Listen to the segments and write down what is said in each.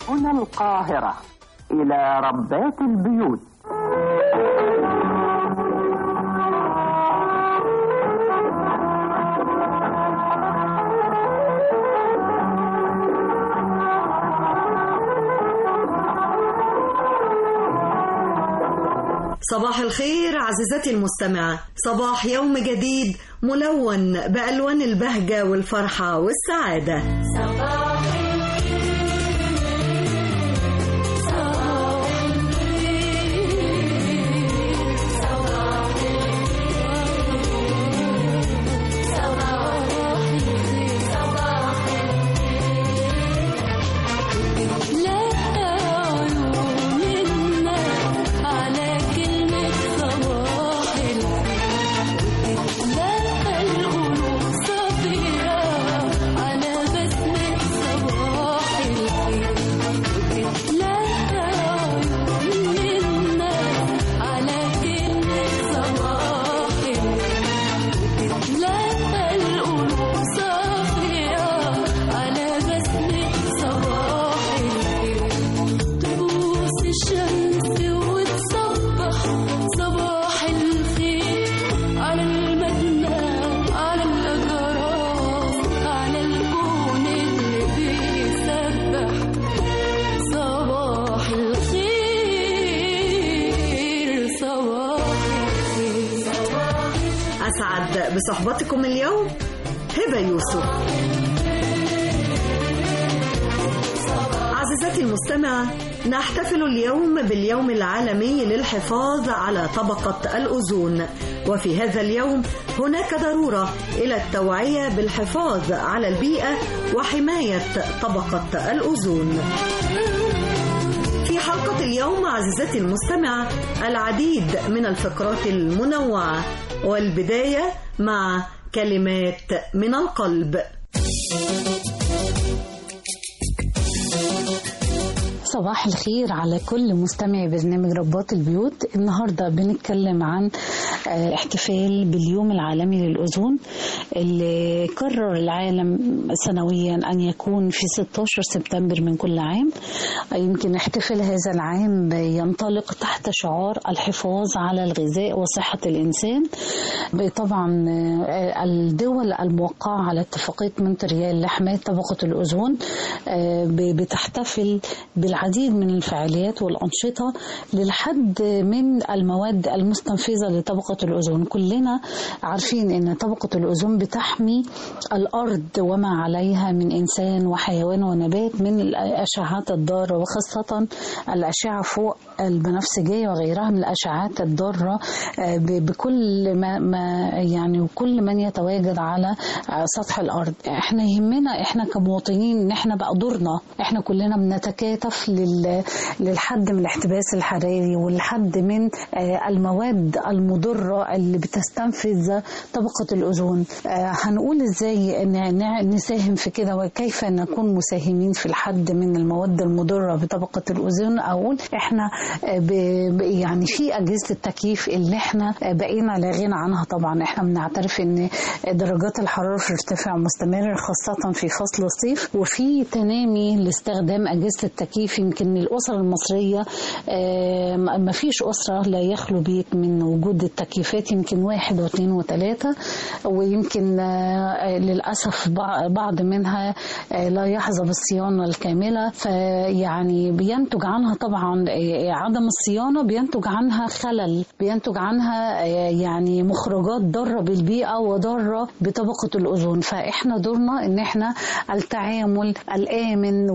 هنا القاهرة إلى ربات البيوت صباح الخير عزيزتي المستمعة صباح يوم جديد ملون بألوان البهجة والفرحة والسعادة صباح أسعد بصحبتكم اليوم هبة يوسف عزيزتي المستمعة نحتفل اليوم باليوم العالمي للحفاظ على طبقة الأوزون وفي هذا اليوم هناك ضرورة إلى التوعية بالحفاظ على البيئة وحماية طبقة الأوزون في حلقة اليوم عزيزتي المستمعة العديد من الفقرات المنوعة والبداية مع كلمات من القلب صباح الخير على كل مستمعي برنامج رباط البيوت النهارده بنتكلم عن احتفال باليوم العالمي للأوزون اللي قرر العالم سنويا أن يكون في 16 سبتمبر من كل عام يمكن احتفال هذا العام ينطلق تحت شعار الحفاظ على الغذاء وصحة الإنسان طبعا الدول الموقعة على اتفاقية مونتريال لحماية طبقة الأوزون بتحتفل بالعديد من الفعاليات والأنشطة للحد من المواد المستنفذة لطبقة الأوزون كلنا عارفين أن طبقة الأوزون بتحمي الأرض وما عليها من إنسان وحيوان ونبات من الأشعات الضارة وخاصة الأشعة فوق البنفسجية وغيرها من الأشعات الضارة بكل ما, ما يعني وكل من يتواجد على سطح الأرض احنا يهمنا احنا كمواطنين ان احنا بقى دورنا احنا كلنا بنتكاتف للحد من الاحتباس الحراري والحد من المواد المضرة اللي بتستنفذ طبقة الأوزون هنقول ازاي نساهم في كده وكيف نكون مساهمين في الحد من المواد المضرة بطبقة الأوزون أقول احنا يعني في أجهزة التكييف اللي احنا بقينا لا غنى عنها طبعا احنا بنعترف ان درجات الحرارة في ارتفاع مستمر خاصة في فصل الصيف وفي تنامي لاستخدام أجهزة التكييف يمكن الأسر المصرية ما فيش أسرة لا يخلو بيت من وجود التكييفات يمكن واحد واثنين وثلاثة ويمكن للأسف بعض منها لا يحظى بالصيانة الكاملة فيعني بينتج عنها طبعا عدم الصيانة بينتج عنها خلل بينتج عنها يعني مخرجات ضارة بالبيئة وضارة بطبقة الأوزون فإحنا دورنا إن إحنا التعامل الآمن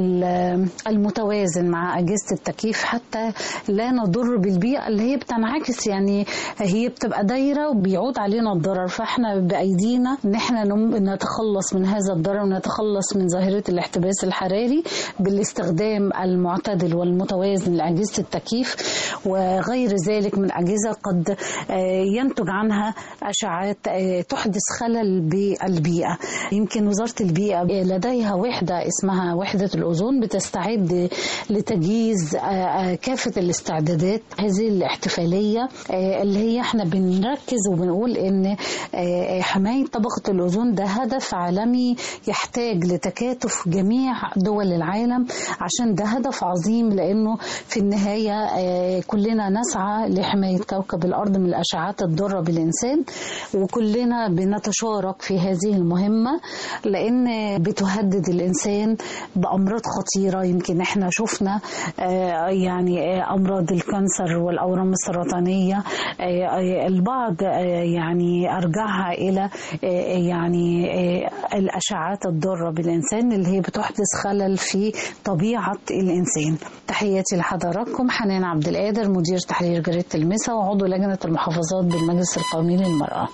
والمتوازن مع أجهزة التكييف حتى لا نضر بالبيئة اللي هي بتنعكس يعني هي بتبقى دايرة وبيعود علينا الضرر فإحنا بأيدينا إن إحنا نتخلص من هذا الضرر ونتخلص من ظاهرة الاحتباس الحراري بالاستخدام المعتدل والمتوازن لأجهزة التكييف وغير ذلك من أجهزة قد ينتج عنها أشعات تحدث خلل بالبيئة يمكن وزارة البيئة لديها وحدة اسمها وحدة الأوزون بتستعد ل- لتجهيز آه، آه، كافة الاستعدادات هذه الاحتفالية آه، اللي هي احنا بنركز وبنقول ان آه، حماية طبقة الأوزون ده هدف عالمي يحتاج لتكاتف جميع دول العالم عشان ده هدف عظيم لأنه في النهاية آه، كلنا نسعى لحماية كوكب الأرض من الأشعات الضارة بالإنسان وكلنا بنتشارك في هذه المهمة لأن بتهدد الإنسان بأمراض خطيرة يمكن احنا شفنا آه، يعني آه، أمراض الكانسر والأورام السرطانية آه، آه، البعض آه، يعني أرجعها إلى آه، يعني آه، الأشعات الضارة بالإنسان اللي هي بتحدث خلل في طبيعة الإنسان تحياتي لحضراتكم حنان عبد القادر مدير تحرير جريدة المسا وعضو لجنة المحافظات بالمجلس القومي للمرأة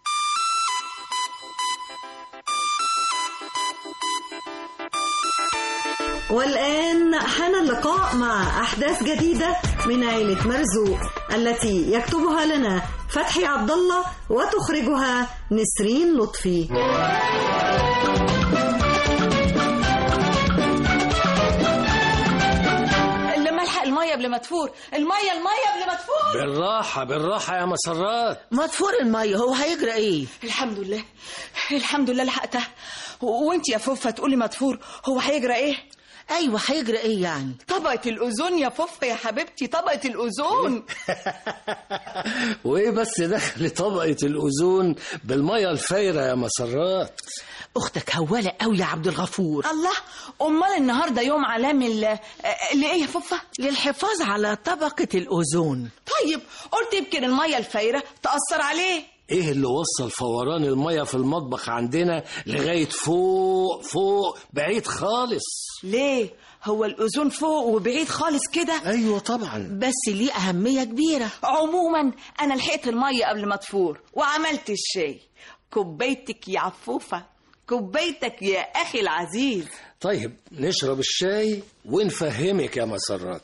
والآن حان اللقاء مع أحداث جديدة من عيلة مرزوق التي يكتبها لنا فتحي عبد الله وتخرجها نسرين لطفي لما الحق الميه قبل ما تفور الميه الميه قبل ما تفور بالراحة بالراحة يا مسرات مدفور المية هو هيجرى ايه الحمد لله الحمد لله لحقتها و- وانت يا فوفا تقولي مدفور هو هيجرى ايه ايوه هيجرى ايه يعني طبقة الأوزون يا فوفا يا حبيبتي طبقة الأوزون وايه بس دخل طبقة الأوزون بالمية الفايرة يا مسرات اختك هوالة قوي يا عبد الغفور الله أمال النهاردة يوم عالمي ال- اللي إيه يا فوفا للحفاظ على طبقة الأوزون طيب قلت يمكن المية الفايرة تأثر عليه ايه اللي وصل فوران المية في المطبخ عندنا لغاية فوق فوق بعيد خالص ليه هو الأوزون فوق وبعيد خالص كده ايوه طبعا بس ليه أهمية كبيرة عموما انا لحقت الميه قبل ما تفور وعملت الشاي كوبايتك يا عفوفه كوبايتك يا اخي العزيز طيب نشرب الشاي ونفهمك يا مسرات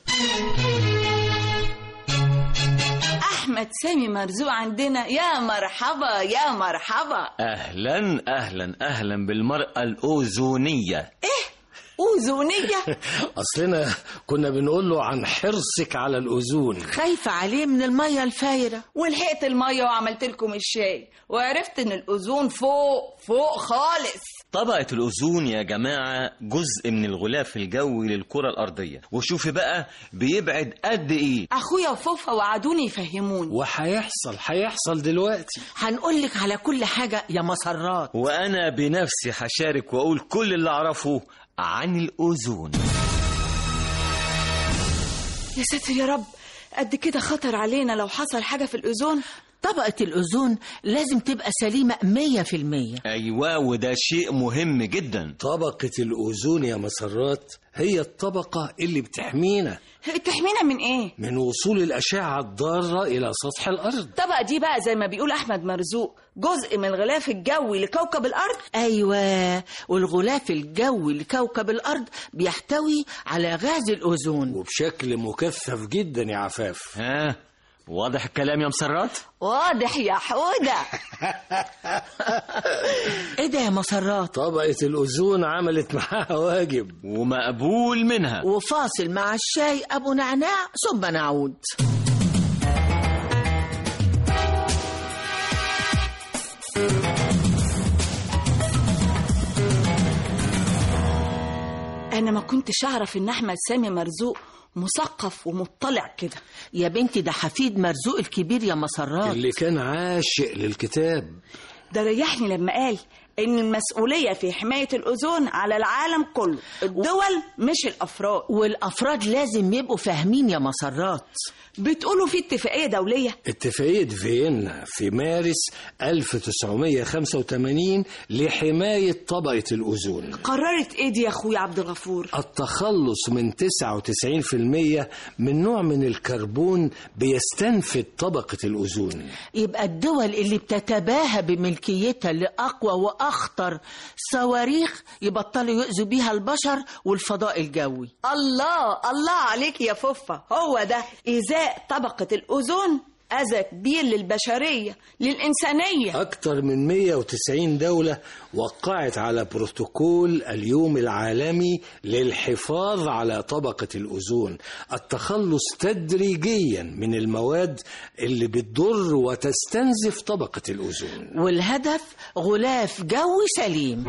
احمد سامي مرزوق عندنا يا مرحبا يا مرحبا اهلا اهلا اهلا بالمراه الاوزونيه اوزونيه اصلنا كنا بنقول له عن حرصك على الأوزون خايفة عليه من المية الفايرة ولحقت الميه وعملت لكم الشاي وعرفت ان الاوزون فوق فوق خالص طبقه الاوزون يا جماعه جزء من الغلاف الجوي للكره الارضيه وشوفي بقى بيبعد قد ايه اخويا وفوفا وعدوني يفهموني وهيحصل هيحصل دلوقتي هنقولك على كل حاجة يا مسرات وانا بنفسي هشارك واقول كل اللي اعرفه عن الاوزون يا ساتر يا رب قد كده خطر علينا لو حصل حاجه في الاوزون طبقة الأوزون لازم تبقى سليمة مية في المية ايوه وده شيء مهم جدا طبقة الأوزون يا مسرات هي الطبقة اللي بتحمينا تحمينا من ايه من وصول الأشعة الضارة إلى سطح الأرض الطبقة دي بقى زي ما بيقول أحمد مرزوق جزء من الغلاف الجوي لكوكب الأرض أيوة والغلاف الجوي لكوكب الأرض بيحتوي على غاز الأوزون وبشكل مكثف جدا يا عفاف ها واضح الكلام يا مسرات واضح يا حودة إيه ده يا مسرات طبقة الأوزون عملت معاها واجب ومقبول منها وفاصل مع الشاي أبو نعناع ثم نعود أنا ما كنتش أعرف إن أحمد سامي مرزوق مثقف ومطلع كده يا بنتي ده حفيد مرزوق الكبير يا مسرات اللي كان عاشق للكتاب ده ريحني لما قال إن المسؤولية في حماية الأوزون على العالم كله الدول مش الأفراد والأفراد لازم يبقوا فاهمين يا مسرات بتقولوا في اتفاقية دولية اتفاقية فيينا في مارس 1985 لحماية طبقة الأوزون قررت إيه دي يا أخويا عبد الغفور التخلص من 99% من نوع من الكربون بيستنفد طبقة الأوزون يبقى الدول اللي بتتباهى بملكيتها لأقوى وأخطر صواريخ يبطلوا يؤذوا بيها البشر والفضاء الجوي الله الله عليك يا فوفا هو ده إزاء طبقة الأوزون أذى كبير للبشرية للإنسانية أكثر من 190 دولة وقعت على بروتوكول اليوم العالمي للحفاظ على طبقة الأوزون التخلص تدريجيا من المواد اللي بتضر وتستنزف طبقة الأوزون والهدف غلاف جوي سليم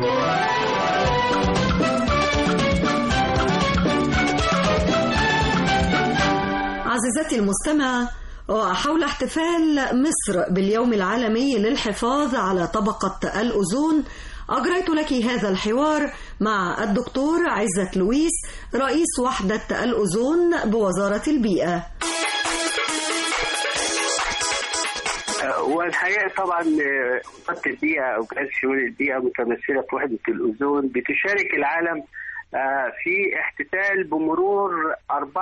عزيزتي المستمعة وحول احتفال مصر باليوم العالمي للحفاظ على طبقة الأوزون أجريت لك هذا الحوار مع الدكتور عزت لويس رئيس وحدة الأوزون بوزارة البيئة والحقيقه طبعا وزاره البيئه او جهاز شؤون البيئه متمثله في وحده الاوزون بتشارك العالم في احتفال بمرور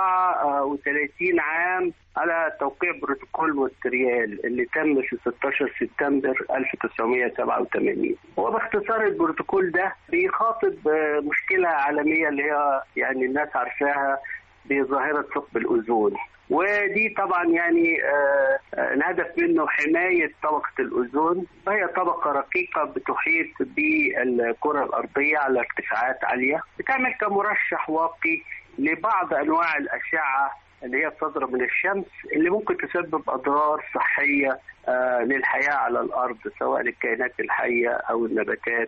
34 عام على توقيع بروتوكول مونتريال اللي تم في 16 سبتمبر 1987 وباختصار البروتوكول ده بيخاطب مشكله عالميه اللي هي يعني الناس عارفاها بظاهره ثقب الاوزون ودي طبعا يعني آه الهدف منه حماية طبقة الأوزون وهي طبقة رقيقة بتحيط بالكرة الأرضية على ارتفاعات عالية بتعمل كمرشح واقي لبعض أنواع الأشعة اللي هي بتصدر من الشمس اللي ممكن تسبب أضرار صحية آه للحياة على الأرض سواء للكائنات الحية أو النباتات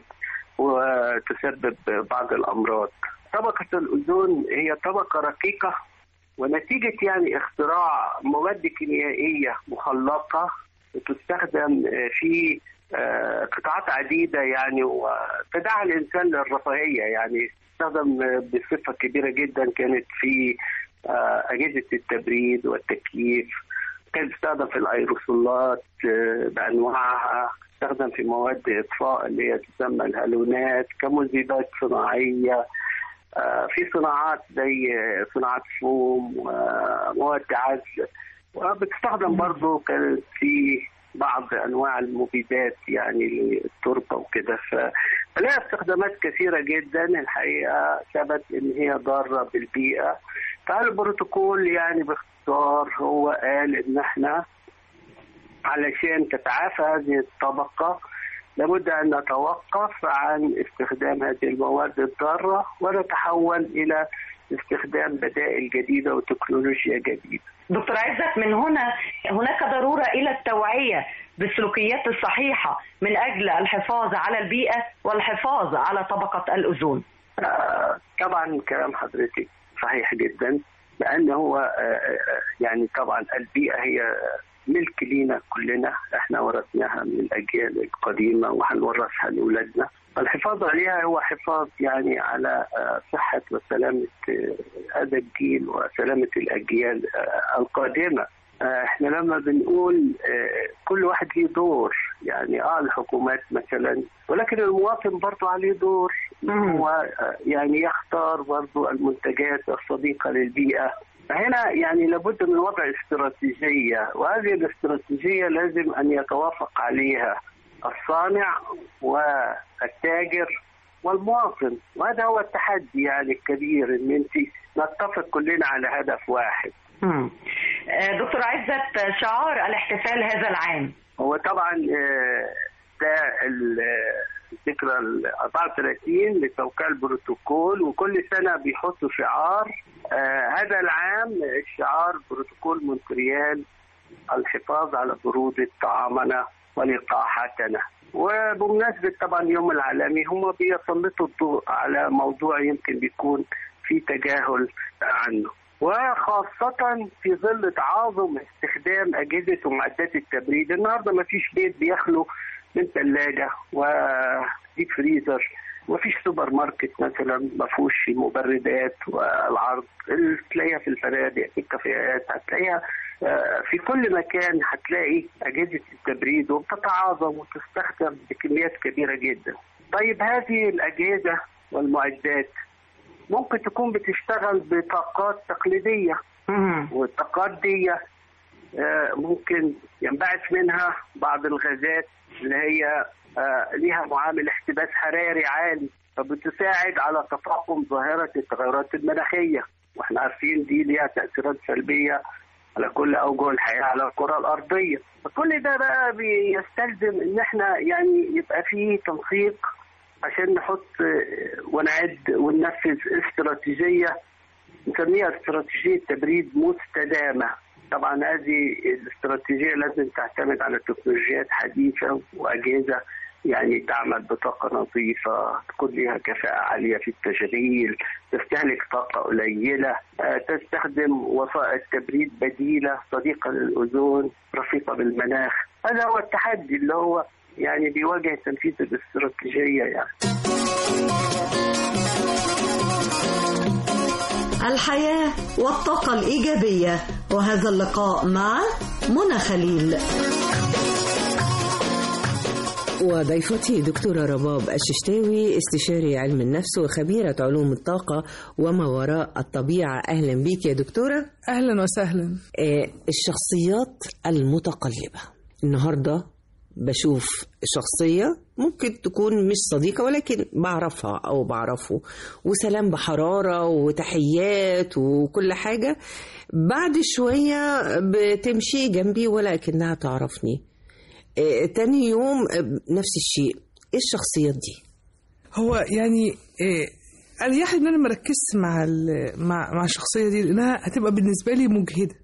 وتسبب بعض الأمراض طبقة الأوزون هي طبقة رقيقة ونتيجة يعني اختراع مواد كيميائية مخلقة تستخدم في قطاعات عديدة يعني وتدعى الإنسان للرفاهية يعني تستخدم بصفة كبيرة جدا كانت في أجهزة التبريد والتكييف كانت تستخدم في الأيروسولات بأنواعها تستخدم في مواد إطفاء اللي هي تسمى الهالونات كمذيبات صناعية في صناعات زي صناعة فوم ومواد عزل وبتستخدم برضه كانت في بعض انواع المبيدات يعني للتربه وكده فلها استخدامات كثيره جدا الحقيقه ثبت ان هي ضاره بالبيئه فالبروتوكول يعني باختصار هو قال ان احنا علشان تتعافى هذه الطبقه لابد أن نتوقف عن استخدام هذه المواد الضارة ونتحول إلى استخدام بدائل جديدة وتكنولوجيا جديدة دكتور عزت من هنا هناك ضرورة إلى التوعية بالسلوكيات الصحيحة من أجل الحفاظ على البيئة والحفاظ على طبقة الأوزون آه طبعا كلام حضرتك صحيح جدا لأن هو آه يعني طبعا البيئة هي ملك لينا كلنا احنا ورثناها من الاجيال القديمه وهنورثها لاولادنا الحفاظ عليها هو حفاظ يعني على صحه وسلامه هذا الجيل وسلامه الاجيال القادمه احنا لما بنقول كل واحد ليه دور يعني اه الحكومات مثلا ولكن المواطن برضه عليه دور هو يعني يختار برضه المنتجات الصديقه للبيئه هنا يعني لابد من وضع استراتيجية وهذه الاستراتيجية لازم أن يتوافق عليها الصانع والتاجر والمواطن وهذا هو التحدي يعني الكبير ان انت نتفق كلنا على هدف واحد مم. دكتور عزت شعار الاحتفال هذا العام هو طبعا ده الذكرى ال 34 لتوقيع البروتوكول وكل سنه بيحطوا شعار آه هذا العام الشعار بروتوكول مونتريال الحفاظ على برودة طعامنا ولقاحتنا وبمناسبة طبعا اليوم العالمي هم بيسلطوا الضوء على موضوع يمكن بيكون في تجاهل عنه وخاصة في ظل تعاظم استخدام أجهزة ومعدات التبريد النهاردة ما فيش بيت بيخلو من ثلاجة وديب فريزر وفيش سوبر ماركت مثلا ما فيهوش مبردات والعرض اللي تلاقيها في الفنادق في الكافيهات هتلاقيها في كل مكان هتلاقي اجهزه التبريد وبتتعاظم وتستخدم بكميات كبيره جدا. طيب هذه الاجهزه والمعدات ممكن تكون بتشتغل بطاقات تقليديه والطاقات دي ممكن ينبعث منها بعض الغازات اللي هي ليها معامل احتباس حراري عالي فبتساعد على تفاقم ظاهرة التغيرات المناخية واحنا عارفين دي ليها تأثيرات سلبية على كل اوجه الحياه على الكره الارضيه فكل ده بقى بيستلزم ان احنا يعني يبقى فيه تنسيق عشان نحط آه، ونعد وننفذ استراتيجيه نسميها استراتيجيه تبريد مستدامه طبعا هذه الاستراتيجيه لازم تعتمد على تكنولوجيات حديثه واجهزه يعني تعمل بطاقة نظيفة تكون لها كفاءة عالية في التشغيل تستهلك طاقة قليلة آه، تستخدم وسائل تبريد بديلة صديقة للأوزون رفيقة بالمناخ هذا هو التحدي اللي هو يعني بيواجه تنفيذ الاستراتيجية يعني الحياة والطاقة الإيجابية وهذا اللقاء مع منى خليل وضيفتي دكتورة رباب الششتاوي استشاري علم النفس وخبيرة علوم الطاقة وما وراء الطبيعة أهلا بيك يا دكتورة اهلا وسهلا آه، الشخصيات المتقلبة النهاردة بشوف شخصية ممكن تكون مش صديقة ولكن بعرفها أو بعرفه وسلام بحرارة وتحيات وكل حاجة بعد شوية بتمشي جنبي ولكنها تعرفني آه، تاني يوم آه، نفس الشيء ايه الشخصيات دي هو يعني إيه اريح ان انا مركزش مع ال- مع مع الشخصيه دي لانها هتبقى بالنسبه لي مجهده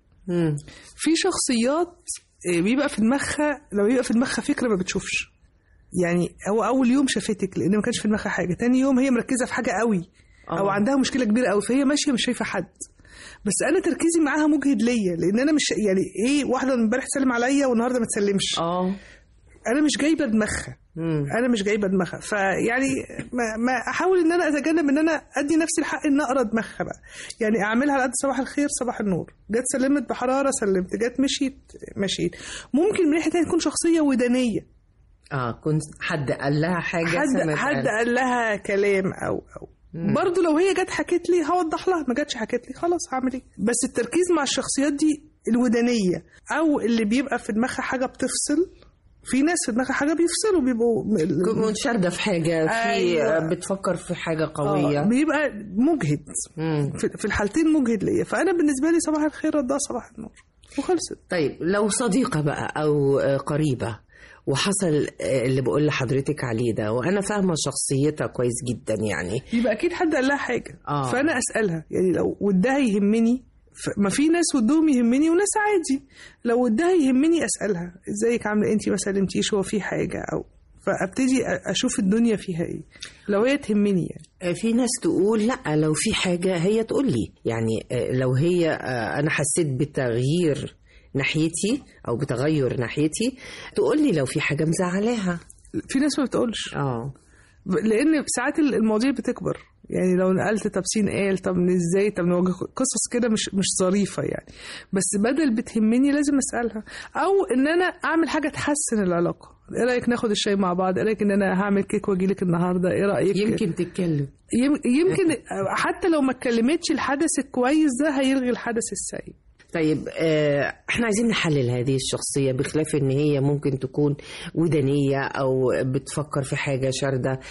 في شخصيات إيه، بيبقى في دماغها لو بيبقى في دماغها فكره ما بتشوفش يعني هو اول يوم شافتك لان ما كانش في دماغها حاجه تاني يوم هي مركزه في حاجه قوي او آه. عندها مشكله كبيره قوي فهي ماشيه مش شايفه حد بس انا تركيزي معاها مجهد ليا لان انا مش يعني ايه واحده امبارح تسلم عليا والنهارده ما تسلمش اه انا مش جايبه دماغها انا مش جايبه دماغها فيعني ما, ما احاول ان انا اتجنب ان انا ادي نفسي الحق ان اقرا دماغها بقى يعني اعملها على قد صباح الخير صباح النور جت سلمت بحراره سلمت جت مشيت مشيت ممكن من ناحيه تانية تكون شخصيه ودانيه اه كنت حد قال لها حاجة حد سمعت حد قال- قال لها كلام او او برضه لو هي جت حكت لي هوضح لها ما جاتش حكت لي خلاص هعمل ايه بس التركيز مع الشخصيات دي الودانيه او اللي بيبقى في دماغها حاجه بتفصل في ناس في دماغها حاجه بيفصلوا بيبقوا تكون شاردة في حاجة في أيوة. بتفكر في حاجة قوية آه، بيبقى مجهد في في الحالتين مجهد ليا فانا بالنسبه لي صباح الخير ردها صباح النور وخلصت طيب لو صديقة بقى أو آه، قريبة وحصل آه، اللي بقول لحضرتك عليه ده وأنا فاهمة شخصيتها كويس جدا يعني يبقى اكيد حد قال لها حاجه آه. فانا اسالها يعني لو ودها يهمني ف- ما في ناس ودهم يهمني وناس عادي لو ودها يهمني اسالها ازيك عامله انت ما سلمتيش هو في حاجه او فابتدي أ- اشوف الدنيا فيها ايه لو هي تهمني يعني آه، في ناس تقول لا لو في حاجة هي تقول لي يعني آه، لو هي آه، أنا حسيت بتغيير ناحيتي أو بتغير ناحيتي تقول لي لو في حاجة مزعلاها في ناس ما بتقولش اه ب- لان ساعات ال- المواضيع بتكبر يعني لو نقلت طب سين قال طب ازاي طب نواجه قصص كده مش مش ظريفه يعني بس بدل بتهمني لازم اسالها او ان انا اعمل حاجه تحسن العلاقه ايه رايك ناخد الشاي مع بعض ايه رايك ان انا هعمل كيك واجي لك النهارده ايه رايك يمكن تتكلم يم- يمكن حتى لو ما اتكلمتش الحدث الكويس ده هيلغي الحدث السيء طيب آه، احنا عايزين نحلل هذه الشخصية بخلاف ان هي ممكن تكون ودانية او بتفكر في حاجة شاردة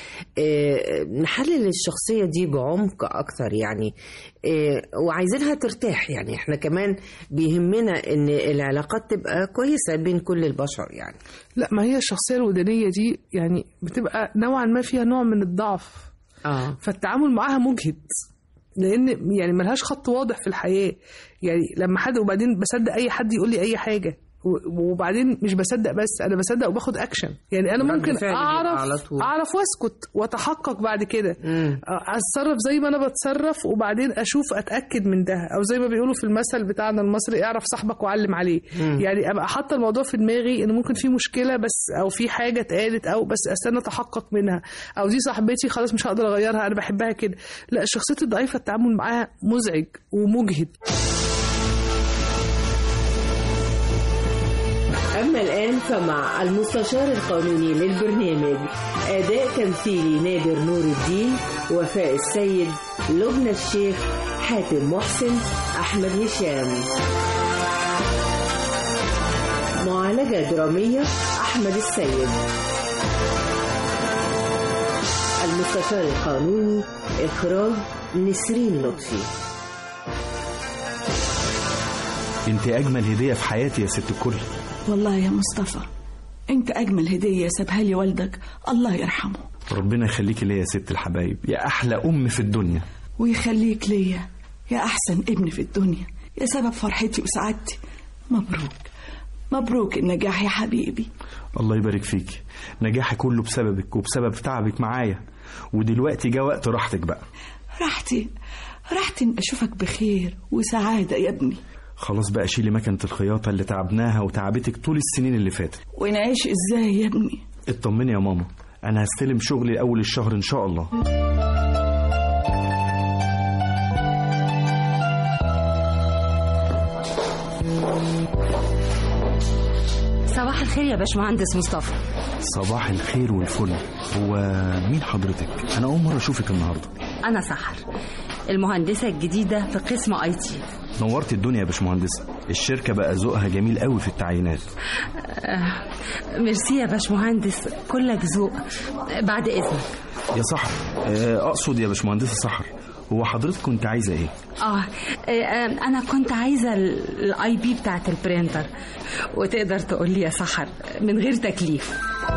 آه، نحلل الشخصية دي بعمق اكتر يعني آه، وعايزينها ترتاح يعني احنا كمان بيهمنا ان العلاقات تبقى كويسة بين كل البشر يعني لا ما هي الشخصيه الودانيه دي يعني بتبقى نوعا ما فيها نوع من الضعف اه فالتعامل معاها مجهد لان يعني ملهاش خط واضح في الحياه يعني لما حد وبعدين بصدق اي حد يقول لي اي حاجه و- وبعدين مش بصدق بس انا بصدق وباخد اكشن يعني انا رد ممكن فعل بيبقى اعرف على طول. اعرف واسكت واتحقق بعد كده اتصرف زي ما انا بتصرف وبعدين اشوف اتاكد من ده او زي ما بيقولوا في المثل بتاعنا المصري اعرف صاحبك وعلم عليه مم. يعني ابقى حاطه الموضوع في دماغي ان ممكن في مشكله بس او في حاجه اتقالت او بس استنى اتحقق منها او دي صاحبتي خلاص مش هقدر اغيرها انا بحبها كده لا الشخصيات الضعيفه التعامل معاها مزعج ومجهد أما الآن فمع المستشار القانوني للبرنامج أداء تمثيلي نادر نور الدين وفاء السيد لبنى الشيخ حاتم محسن أحمد هشام معالجة درامية أحمد السيد المستشار القانوني إخراج نسرين لطفي انت اجمل هديه في حياتي يا ست الكل والله يا مصطفى انت اجمل هديه سابها لي والدك الله يرحمه ربنا يخليكي ليا يا ست الحبايب يا احلى ام في الدنيا ويخليك ليا يا احسن ابن في الدنيا يا سبب فرحتي وسعادتي مبروك مبروك النجاح يا حبيبي الله يبارك فيك نجاحي كله بسببك وبسبب تعبك معايا ودلوقتي جه وقت راحتك بقى راحتي راحتي ان اشوفك بخير وسعاده يا ابني خلاص بقى شيلي مكنة الخياطة اللي تعبناها وتعبتك طول السنين اللي فاتت ونعيش ازاي يا ابني اطمني يا ماما انا هستلم شغلي اول الشهر ان شاء الله صباح الخير يا باشمهندس مصطفى صباح الخير والفل هو مين حضرتك انا اول مرة اشوفك النهاردة انا سحر المهندسه الجديده في قسم اي تي نورت الدنيا يا باشمهندسة الشركة بقى ذوقها جميل قوي في التعيينات آه، ميرسي يا باشمهندس كلك ذوق بعد اذنك يا سحر آه، اقصد يا باشمهندسة سحر هو حضرتك كنت عايزة ايه اه آه، انا كنت عايزه الاي بي بتاعت البرينتر وتقدر تقول لي يا سحر من غير تكليف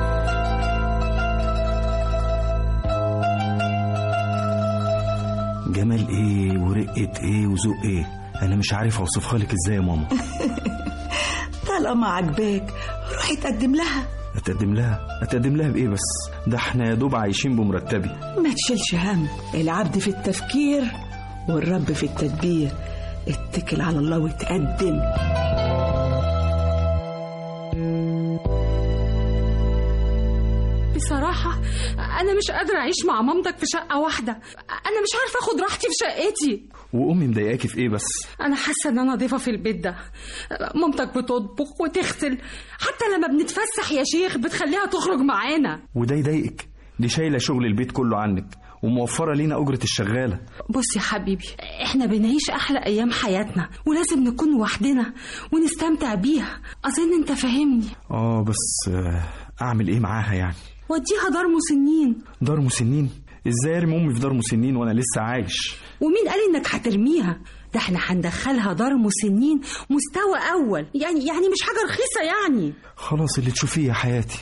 جمال ايه ورقة ايه وذوق ايه انا مش عارف اوصفها لك ازاي يا ماما طالما عجباك روحي تقدم لها اتقدم لها اتقدم لها بايه بس ده احنا يا دوب عايشين بمرتبي ما تشيلش هم العبد في التفكير والرب في التدبير اتكل على الله وتقدم بصراحة أنا مش قادرة أعيش مع مامتك في شقة واحدة أنا مش عارفة أخد راحتي في شقتي وامي مضايقاكي في ايه بس أنا حاسة إن أنا ضيفة في البيت ده مامتك بتطبخ وتغسل حتى لما بنتفسح يا شيخ بتخليها تخرج معانا وده يضايقك دي شايله شغل البيت كله عنك وموفره لينا اجره الشغاله بص يا حبيبي احنا بنعيش احلى ايام حياتنا ولازم نكون لوحدنا ونستمتع بيها اظن انت فاهمني اه بس آه، اعمل ايه معاها يعني وديها دار مسنين دار مسنين ازاي ارمي امي في دار مسنين وانا لسه عايش ومين قال انك هترميها ده احنا هندخلها دار مسنين مستوى اول يعني يعني مش حاجه رخيصه يعني خلاص اللي تشوفيه يا حياتي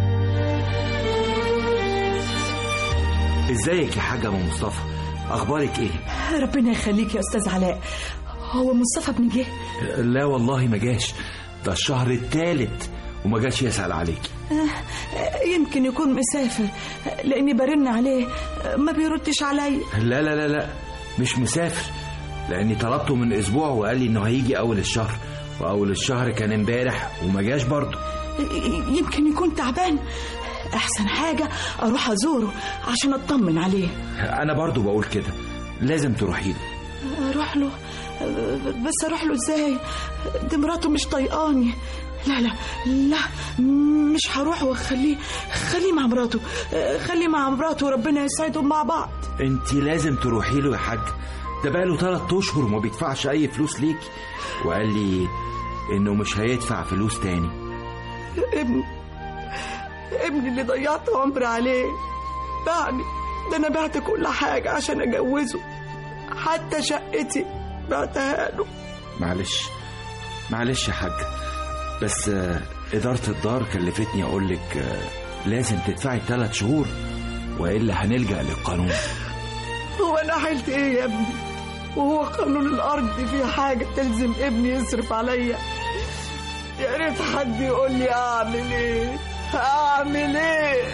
ازيك يا حاجة ام مصطفى اخبارك ايه ربنا يخليك يا استاذ علاء هو مصطفى ابن جه لا والله ما جاش ده الشهر الثالث وما جاش يسأل عليك آه، يمكن يكون مسافر لاني برن عليه آه، ما بيردش عليا لا لا لا لا مش مسافر لاني طلبته من اسبوع وقال لي انه هيجي اول الشهر واول الشهر كان امبارح وما جاش برضه يمكن يكون تعبان احسن حاجه اروح ازوره عشان اطمن عليه انا برضه بقول كده لازم تروحي له اروح له بس اروح له ازاي دي مراته مش طايقاني لا لا لا مش هروح واخليه خليه مع مراته خليه مع مراته وربنا يسعدهم مع بعض انت لازم تروحي له يا حاج ده بقاله ثلاث اشهر وما بيدفعش اي فلوس ليكي وقال لي انه مش هيدفع فلوس تاني ابني ابني اللي ضيعت عمري عليه باعني ده انا بعت كل حاجه عشان اجوزه حتى شقتي بعتها له معلش معلش يا حاج بس آه، إدارة الدار كلفتني أقول لك آه، لازم تدفعي ثلاث شهور وإلا هنلجأ للقانون هو انا حلت ايه يا ابني وهو قانون الارض فيه حاجه تلزم ابني يصرف عليا يا ريت حد يقول لي اعمل ايه اعمل ايه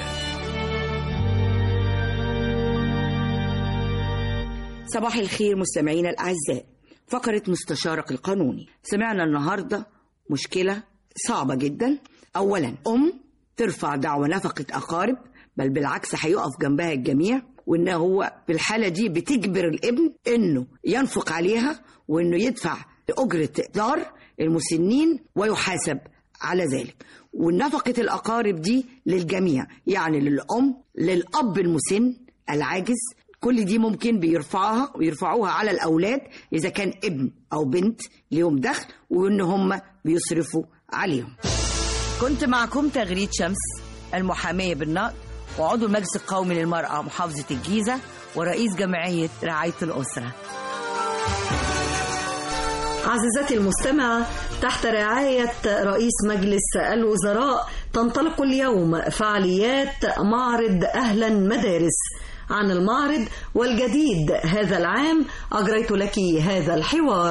صباح الخير مستمعينا الأعزاء فقرة مستشارك القانوني سمعنا النهاردة مشكلة صعبة جدا أولا أم ترفع دعوى نفقة أقارب بل بالعكس هيقف جنبها الجميع وإن هو في الحالة دي بتجبر الابن إنه ينفق عليها وإنه يدفع أجرة دار المسنين ويحاسب على ذلك ونفقة الأقارب دي للجميع يعني للأم للأب المسن العاجز كل دي ممكن بيرفعوها ويرفعوها على الأولاد إذا كان ابن أو بنت ليهم دخل وإن هم بيصرفوا عليهم كنت معكم تغريد شمس المحامية بالنقد وعضو المجلس القومي للمرأة محافظة الجيزة ورئيس جمعية رعاية الأسرة عزيزتي المستمعة تحت رعاية رئيس مجلس الوزراء تنطلق اليوم فعاليات معرض أهلا مدارس عن المعرض والجديد هذا العام أجريت لك هذا الحوار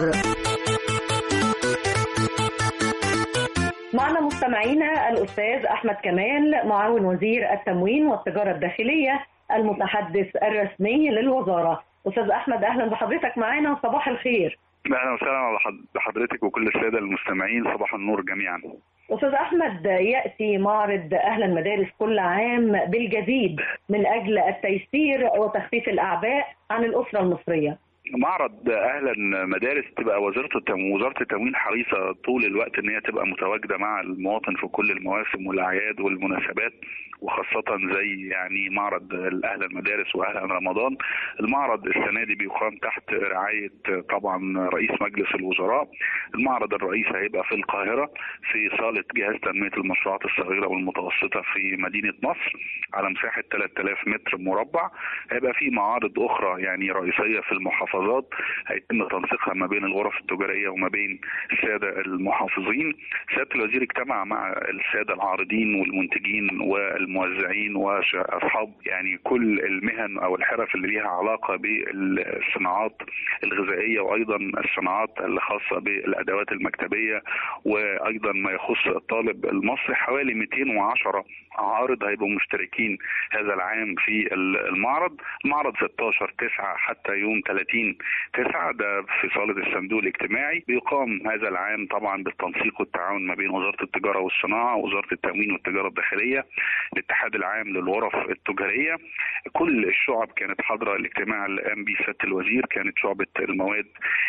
معنا مستمعينا الأستاذ أحمد كمال معاون وزير التموين والتجارة الداخلية المتحدث الرسمي للوزارة أستاذ أحمد أهلا بحضرتك معانا وصباح الخير اهلا وسهلا بحضرتك وكل الساده المستمعين صباح النور جميعا. استاذ احمد ياتي معرض اهل المدارس كل عام بالجديد من اجل التيسير وتخفيف الاعباء عن الاسره المصريه. معرض اهلا مدارس تبقى وزاره التموين وزاره التموين حريصه طول الوقت ان هي تبقى متواجده مع المواطن في كل المواسم والاعياد والمناسبات وخاصة زي يعني معرض أهل المدارس وأهل رمضان المعرض السنة دي بيقام تحت رعاية طبعا رئيس مجلس الوزراء المعرض الرئيسي هيبقى في القاهرة في صالة جهاز تنمية المشروعات الصغيرة والمتوسطة في مدينة نصر على مساحة 3000 متر مربع هيبقى في معارض أخرى يعني رئيسية في المحافظات هيتم تنسيقها ما بين الغرف التجارية وما بين السادة المحافظين سيادة الوزير اجتمع مع السادة العارضين والمنتجين وال الموزعين واصحاب يعني كل المهن او الحرف اللي ليها علاقه بالصناعات الغذائيه وايضا الصناعات الخاصه بالادوات المكتبيه وايضا ما يخص الطالب المصري حوالي 210 عارض هيبقوا مشتركين هذا العام في المعرض المعرض 16 9 حتى يوم 30 9 ده في صاله الصندوق الاجتماعي بيقام هذا العام طبعا بالتنسيق والتعاون ما بين وزاره التجاره والصناعه ووزاره التموين والتجاره الداخليه الاتحاد العام للغرف التجاريه كل الشعب كانت حاضره الاجتماع اللي قام به سياده الوزير كانت شعبه المواد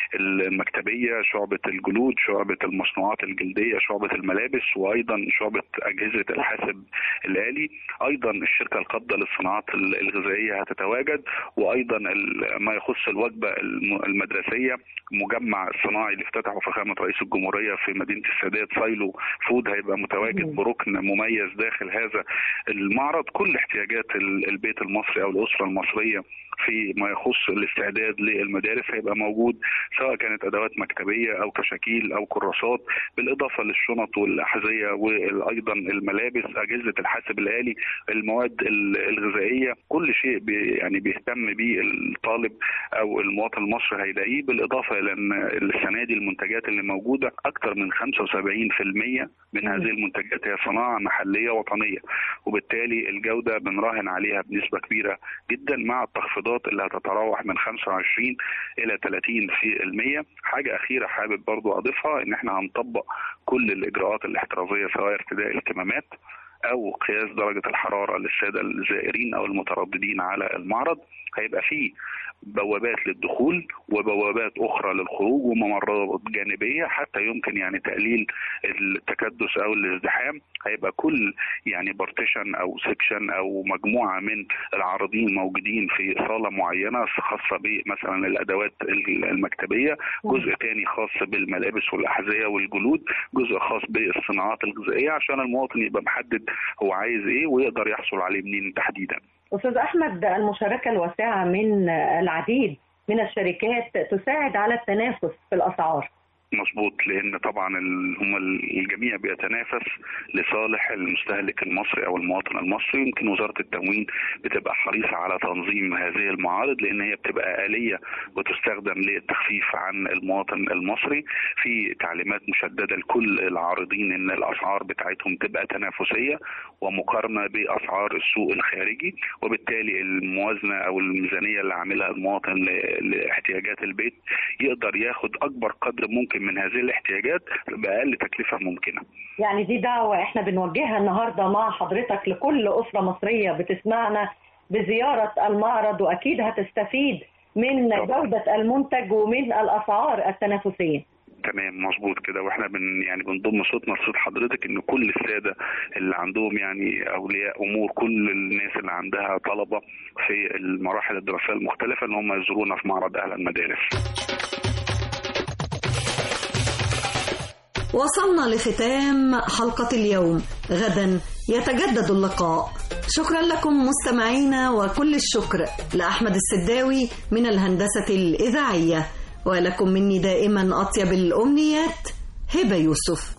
المكتبيه شعبه الجلود شعبه المصنوعات الجلديه شعبه الملابس وايضا شعبه اجهزه الحاسب الالي ايضا الشركه القابضه للصناعات الغذائيه هتتواجد وايضا ما يخص الوجبه المدرسيه مجمع الصناعي اللي افتتحه فخامه رئيس الجمهوريه في مدينه السادات سايلو فود هيبقى متواجد بركن مميز داخل هذا المعرض كل احتياجات البيت المصري او الاسره المصريه في ما يخص الاستعداد للمدارس هيبقى موجود سواء كانت ادوات مكتبيه او كشاكيل او كراسات بالاضافه للشنط والاحذيه وايضا الملابس اجهزه الحاسب الالي المواد الغذائيه كل شيء بي يعني بيهتم به الطالب او المواطن المصري هيلاقيه بالاضافه الى ان السنه دي المنتجات اللي موجوده اكثر من 75% من هذه المنتجات هي صناعه محليه وطنيه وبالتالي الجوده بنراهن عليها بنسبه كبيره جدا مع التخفيضات اللي هتتراوح من 25 الى 30% حاجه اخيره حابب برضو اضيفها ان احنا هنطبق كل الاجراءات الاحترازيه سواء ارتداء الكمامات او قياس درجه الحراره للساده الزائرين او المترددين على المعرض هيبقى فيه بوابات للدخول وبوابات اخرى للخروج وممرات جانبيه حتى يمكن يعني تقليل التكدس او الازدحام هيبقى كل يعني بارتيشن او سكشن او مجموعه من العارضين موجودين في صاله معينه خاصه بمثلا الادوات المكتبيه جزء تاني خاص بالملابس والاحذيه والجلود جزء خاص بالصناعات الغذائيه عشان المواطن يبقى محدد هو عايز ايه ويقدر يحصل عليه منين تحديدا استاذ احمد المشاركه الواسعه من العديد من الشركات تساعد على التنافس في الاسعار مظبوط لان طبعا هم الجميع بيتنافس لصالح المستهلك المصري او المواطن المصري يمكن وزاره التموين بتبقى حريصه على تنظيم هذه المعارض لان هي بتبقى اليه وتستخدم للتخفيف عن المواطن المصري في تعليمات مشدده لكل العارضين ان الاسعار بتاعتهم تبقى تنافسيه ومقارنه باسعار السوق الخارجي وبالتالي الموازنه او الميزانيه اللي عاملها المواطن لاحتياجات البيت يقدر ياخد اكبر قدر ممكن من هذه الاحتياجات باقل تكلفه ممكنه. يعني دي دعوه احنا بنوجهها النهارده مع حضرتك لكل اسره مصريه بتسمعنا بزياره المعرض واكيد هتستفيد من جوده المنتج ومن الاسعار التنافسيه. تمام مظبوط كده واحنا بن يعني بنضم صوتنا لصوت حضرتك ان كل الساده اللي عندهم يعني اولياء امور كل الناس اللي عندها طلبه في المراحل الدراسيه المختلفه ان هم يزورونا في معرض اهل المدارس. وصلنا لختام حلقة اليوم غدا يتجدد اللقاء شكرا لكم مستمعينا وكل الشكر لأحمد السداوي من الهندسة الإذاعية ولكم مني دائما أطيب الأمنيات هبة يوسف